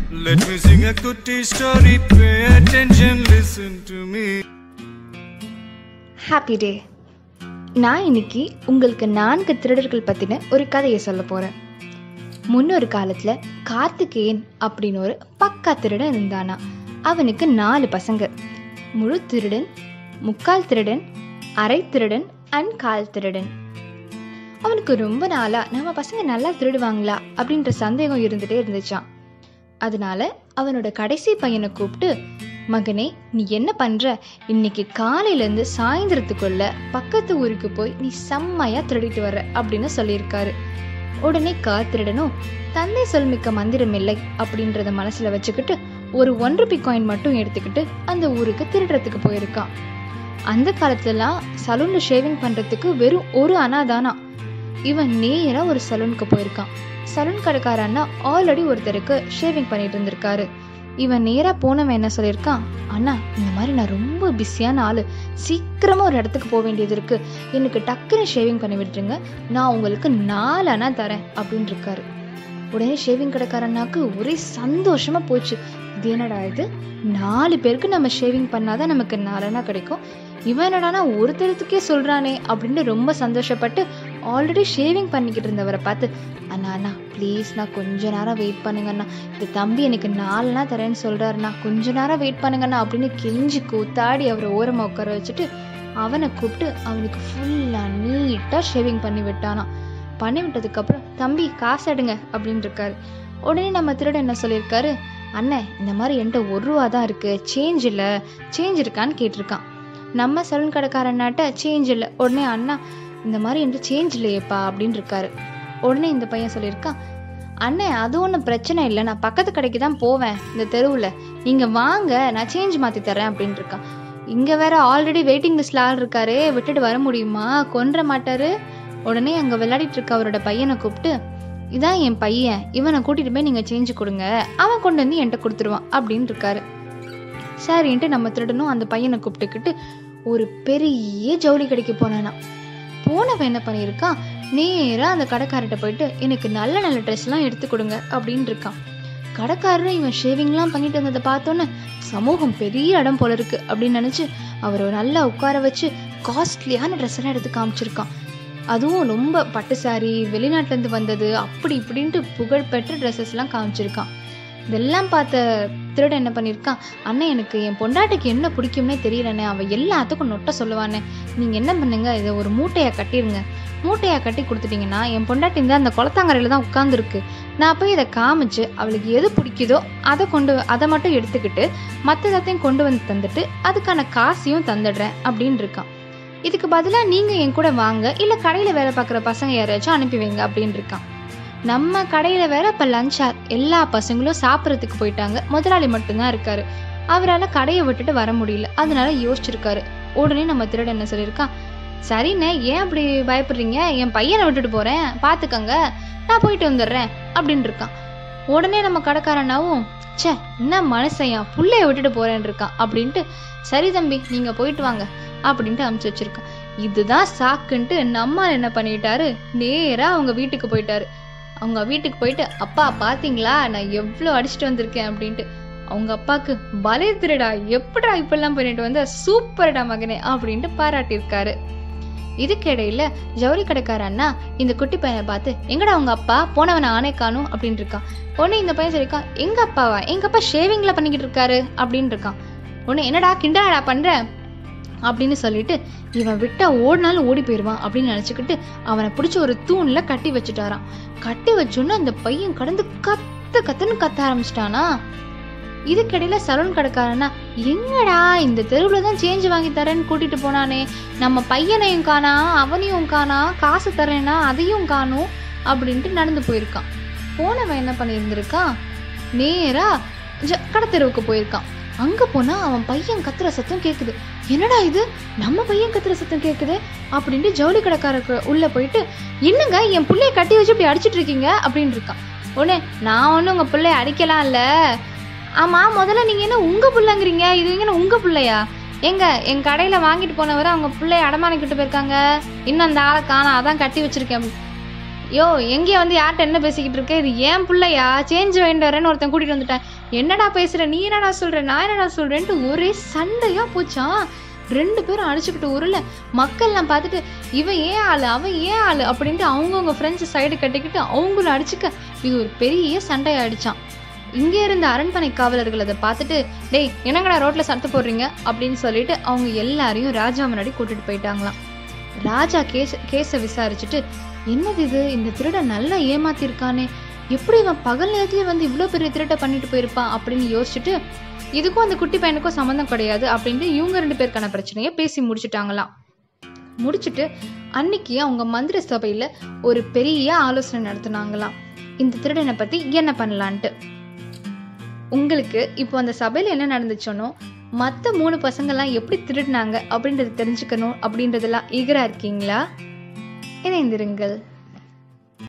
Let me sing a goody story. Pay attention, listen to me. Happy day நான் இன்னைக்கு உங்களுக்கு நான்கு திருடர்கள் பற்றின ஒரு கதையை சொல்ல போகிறேன் முன்னொரு காலத்தில் கார்த்திகேயன் அப்படின்னு ஒரு பக்கா திருடன் இருந்தானா அவனுக்கு நாலு பசங்க முழு திருடன் முக்கால் திருடன் அரை திருடன் அண்ட் கால் திருடன் அவனுக்கு ரொம்ப நாளா நம்ம பசங்க நல்லா திருடுவாங்களா அப்படின்ற சந்தேகம் இருந்துட்டே இருந்துச்சான் அதனால அவனோட கடைசி பையனை கூப்பிட்டு மகனே நீ என்ன பண்ற இன்னைக்கு காலையில இருந்து சாயந்தரத்துக்குள்ள பக்கத்து ஊருக்கு போய் நீ செம்மையா திருடிட்டு வர்ற அப்படின்னு சொல்லியிருக்காரு உடனே காத்திருடனும் தந்தை சொல்மிக்க மந்திரம் இல்லை அப்படின்றத மனசுல வச்சுக்கிட்டு ஒரு ஒன் ருபி காயின் மட்டும் எடுத்துக்கிட்டு அந்த ஊருக்கு திருடுறதுக்கு போயிருக்கான் அந்த காலத்துலலாம் சலூன்ல ஷேவிங் பண்றதுக்கு வெறும் ஒரு அணா தானா இவன் நேரா ஒரு சலூனுக்கு போயிருக்கான் சலூன் கடைக்கார அண்ணா ஆல்ரெடி ஒருத்தருக்கு ஷேவிங் பண்ணிட்டு இருந்திருக்காரு இவன் நேரா போனவன் என்ன சொல்லியிருக்கான் அண்ணா இந்த மாதிரி நான் ரொம்ப பிஸியான ஆளு சீக்கிரமா ஒரு இடத்துக்கு போக வேண்டியது இருக்கு எனக்கு டக்குன்னு ஷேவிங் பண்ணி விட்டுருங்க நான் உங்களுக்கு நாலு அண்ணா தரேன் அப்படின்னு இருக்காரு உடனே ஷேவிங் கடைக்காரனாக்கு ஒரே சந்தோஷமா போச்சு இது என்னடா இது நாலு பேருக்கு நம்ம ஷேவிங் பண்ணாதான் நமக்கு நாலனா கிடைக்கும் இவன் என்னடானா ஒருத்தரத்துக்கே சொல்றானே அப்படின்னு ரொம்ப சந்தோஷப்பட்டு ஆல்ரெடி ஷேவிங் பண்ணிக்கிட்டு இருந்தவரை பார்த்து அண்ணா அண்ணா ப்ளீஸ் நான் கொஞ்ச நேரம் வெயிட் பண்ணுங்கண்ணா இந்த தம்பி எனக்கு நாலுனா தரேன்னு சொல்றாருண்ணா கொஞ்ச நேரம் வெயிட் பண்ணுங்கண்ணா அப்படின்னு கெஞ்சி கூத்தாடி அவரை ஓரமா உட்கார வச்சுட்டு அவனை கூப்பிட்டு அவனுக்கு ஃபுல்லா நீட்டா ஷேவிங் பண்ணி விட்டானா பண்ணி விட்டதுக்கு அப்புறம் தம்பி காசு எடுங்க அப்படின்னு இருக்காரு உடனே நம்ம திருட என்ன சொல்லியிருக்காரு அண்ணன் இந்த மாதிரி என்கிட்ட ஒரு ரூபா தான் இருக்கு சேஞ்ச் இல்ல சேஞ்ச் இருக்கான்னு கேட்டிருக்கான் நம்ம சலூன் கடைக்காரனாட்ட சேஞ்ச் இல்லை உடனே அண்ணா இந்த மாதிரி என்கிட்ட சேஞ்ச் இல்லையேப்பா அப்படின்னு இருக்காரு உடனே இந்த பையன் சொல்லியிருக்கான் அண்ணே அது ஒன்றும் பிரச்சனை இல்லை நான் பக்கத்து கடைக்கு தான் போவேன் இந்த தெருவில் நீங்கள் வாங்க நான் சேஞ்ச் மாற்றி தரேன் அப்படின்னு இருக்கான் இங்கே வேற ஆல்ரெடி வெயிட்டிங் லிஸ்ட்ல ஆள் இருக்காரு விட்டுட்டு வர முடியுமா கொன்ற மாட்டாரு உடனே அங்கே விளையாடிட்டு இருக்க அவரோட பையனை கூப்பிட்டு இதான் என் பையன் இவனை கூட்டிட்டு போய் நீங்கள் சேஞ்சு கொடுங்க அவன் கொண்டு வந்து என்கிட்ட கொடுத்துருவான் அப்படின்னு இருக்காரு சரின்ட்டு நம்ம திருடனும் அந்த பையனை கூப்பிட்டுக்கிட்டு ஒரு பெரிய ஜவுளி கடைக்கு போனானா போனவன் என்ன பண்ணியிருக்கான் நேரா அந்த கடைக்காரர்கிட்ட போயிட்டு எனக்கு நல்ல நல்ல ட்ரெஸ் எல்லாம் எடுத்து கொடுங்க அப்படின்னு இருக்கான் கடைக்காரரும் இவன் ஷேவிங்லாம் பண்ணிட்டு வந்ததை பார்த்தோன்னே சமூகம் பெரிய இடம் போல இருக்கு அப்படின்னு நினைச்சு அவரை நல்லா உட்கார வச்சு காஸ்ட்லியான ட்ரெஸ் எல்லாம் எடுத்து காமிச்சிருக்கான் அதுவும் ரொம்ப பட்டு சாரி வெளிநாட்டுல இருந்து வந்தது அப்படி இப்படின்ட்டு புகழ்பெற்ற ட்ரெஸ்ஸஸ் எல்லாம் காமிச்சிருக்கான் இதெல்லாம் பார்த்த திருடன் என்ன பண்ணியிருக்கான் அண்ணன் எனக்கு என் பொண்டாட்டிக்கு என்ன பிடிக்கும்னே தெரியலண்ணே அவள் எல்லாத்துக்கும் நொட்ட சொல்லுவானே நீங்கள் என்ன பண்ணுங்க இதை ஒரு மூட்டையை கட்டிருங்க மூட்டையை கட்டி கொடுத்துட்டீங்கன்னா என் பொண்டாட்டி இந்த அந்த குளத்தாங்கரையில் தான் உட்காந்துருக்கு நான் போய் இதை காமிச்சு அவளுக்கு எது பிடிக்குதோ அதை கொண்டு அதை மட்டும் எடுத்துக்கிட்டு மற்ற எல்லாத்தையும் கொண்டு வந்து தந்துட்டு அதுக்கான காசையும் தந்துடுறேன் அப்படின்னு இருக்கான் இதுக்கு பதிலாக நீங்கள் என் கூட வாங்க இல்லை கடையில் வேலை பார்க்குற பசங்க யாராச்சும் அனுப்பி வைங்க அப்படின்னு இருக்கான் நம்ம கடையில் வேற இப்போ லஞ்ச் ஆர் எல்லா பசங்களும் சாப்பிட்றதுக்கு போயிட்டாங்க முதலாளி மட்டும்தான் இருக்காரு அவரால் கடையை விட்டுட்டு வர முடியல அதனால யோசிச்சிருக்காரு உடனே நம்ம திருடன் என்ன சொல்லியிருக்கான் சரிண்ணே ஏன் அப்படி பயப்படுறீங்க என் பையனை விட்டுட்டு போறேன் பார்த்துக்கங்க நான் போயிட்டு வந்துடுறேன் அப்படின்னு இருக்கான் உடனே நம்ம கடைக்காரனாவும் ச்சே என்ன மனுஷன் புள்ளைய விட்டுட்டு போறேன்னு இருக்கான் அப்படின்ட்டு சரி தம்பி நீங்க போயிட்டு வாங்க அப்படின்ட்டு அமுச்சு வச்சிருக்கான் இதுதான் சாக்குன்ட்டு நம்மால் என்ன பண்ணிட்டாரு நேரா அவங்க வீட்டுக்கு போயிட்டாரு அவங்க வீட்டுக்கு போயிட்டு அப்பா பாத்தீங்களா நான் எவ்வளோ அடிச்சுட்டு வந்திருக்கேன் அப்படின்ட்டு அவங்க அப்பாக்கு பலே திருடா எப்படா இப்பெல்லாம் பண்ணிட்டு வந்த சூப்பர்டா மகனே அப்படின்ட்டு பாராட்டியிருக்காரு இதுக்கிடையில ஜவுளி கடைக்கார அண்ணா இந்த குட்டி பையனை பார்த்து எங்கடா உங்க அப்பா போனவனை ஆனே காணும் அப்படின்னு இருக்கான் உடனே இந்த பையன் சொல்லியிருக்கான் எங்க அப்பாவா எங்க அப்பா ஷேவிங்ல பண்ணிக்கிட்டு இருக்காரு அப்படின்னு இருக்கான் உடனே என்னடா கிண்டடா பண்ற அப்படின்னு சொல்லிட்டு இவன் விட்டா ஓடினாலும் ஓடி போயிடுவான் அப்படின்னு நினச்சிக்கிட்டு அவனை பிடிச்சி ஒரு தூண்ல கட்டி வச்சுட்டாராம் கட்டி வச்சோன்னு அந்த பையன் கடந்து கத்து கத்துன்னு கத்த ஆரம்பிச்சிட்டானா இதுக்கிடையில சலூன் கடைக்காரனா எங்கடா இந்த தெருவில் தான் சேஞ்ச் வாங்கி தரேன்னு கூட்டிட்டு போனானே நம்ம பையனையும் காணா அவனையும் காணா காசு தரேன்னா அதையும் காணும் அப்படின்ட்டு நடந்து போயிருக்கான் போனவன் என்ன பண்ணியிருந்திருக்கான் நேரா ஜ- கடத்தெருவுக்கு போயிருக்கான் அங்க போனா அவன் பையன் கத்துற சத்தம் கேக்குது என்னடா இது நம்ம பையன் கத்துற சத்தம் கேக்குது அப்படின்ட்டு ஜவுளி கடைக்காரருக்கு உள்ள போயிட்டு என்னங்க என் புள்ளைய கட்டி வச்சு இப்படி அடிச்சிட்டு இருக்கீங்க அப்படின்னு இருக்கான் உடனே நான் ஒன்றும் உங்க பிள்ளைய அடிக்கலாம் இல்ல ஆமா முதல்ல நீங்க என்ன உங்க புள்ளைங்கிறீங்க இது என்ன உங்க பிள்ளையா எங்க என் கடையில வாங்கிட்டு போனவரை அவங்க பிள்ளைய அடமானிக்கிட்டு போயிருக்காங்க இன்னும் அந்த ஆளை காணோம் அதான் கட்டி வச்சிருக்கேன் யோ எங்கேயா வந்து யார்கிட்ட என்ன பேசிக்கிட்டு இருக்க இது ஏன் பிள்ளையா சேஞ்ச் வாங்கிட்டு வரேன்னு ஒருத்தன் கூட்டிட்டு வந்துட்டேன் என்னடா பேசுற நீ என்னடா சொல்ற நான் என்னடா சொல்றேன்ட்டு ஒரே சண்டையா போச்சான் ரெண்டு பேரும் அடிச்சுக்கிட்டு உருள மக்கள்லாம் பார்த்துட்டு இவன் ஏன் ஆளு அவன் ஏன் ஆளு அப்படின்ட்டு அவங்கவுங்க ஃப்ரெண்ட்ஸ் சைடு கட்டிக்கிட்டு அவங்களும் அடிச்சுக்க இது ஒரு பெரிய சண்டையாயிடுச்சான் இங்கே இருந்த அரண்மனை காவலர்கள் அதை பார்த்துட்டு டேய் என்னங்கடா ரோட்ல சத்தம் போடுறீங்க அப்படின்னு சொல்லிட்டு அவங்க எல்லாரையும் ராஜா முன்னாடி கூட்டிட்டு போயிட்டாங்களாம் ராஜா கேஸ் கேஸை விசாரிச்சுட்டு என்னது இது இந்த திருடன் நல்லா ஏமாத்திருக்கானே எப்படி இவன் பகல் நேரத்துல வந்து இவ்வளோ பெரிய திருட்டை பண்ணிட்டு போயிருப்பான் அப்படின்னு யோசிச்சுட்டு இதுக்கும் அந்த குட்டி பையனுக்கும் சம்மந்தம் கிடையாது அப்படின்ட்டு இவங்க ரெண்டு பேருக்கான பிரச்சனையை பேசி முடிச்சுட்டாங்களாம் முடிச்சுட்டு அன்னைக்கு அவங்க மந்திர சபையில ஒரு பெரிய ஆலோசனை நடத்துனாங்களாம் இந்த திருடனை பத்தி என்ன பண்ணலான்ட்டு உங்களுக்கு இப்போ அந்த சபையில என்ன நடந்துச்சோனோ மற்ற மூணு பசங்கள்லாம் எப்படி திருடினாங்க அப்படின்றது தெரிஞ்சுக்கணும் அப்படின்றதெல்லாம் ஈகரா இருக்கீங்களா இணைந்திருங்கள்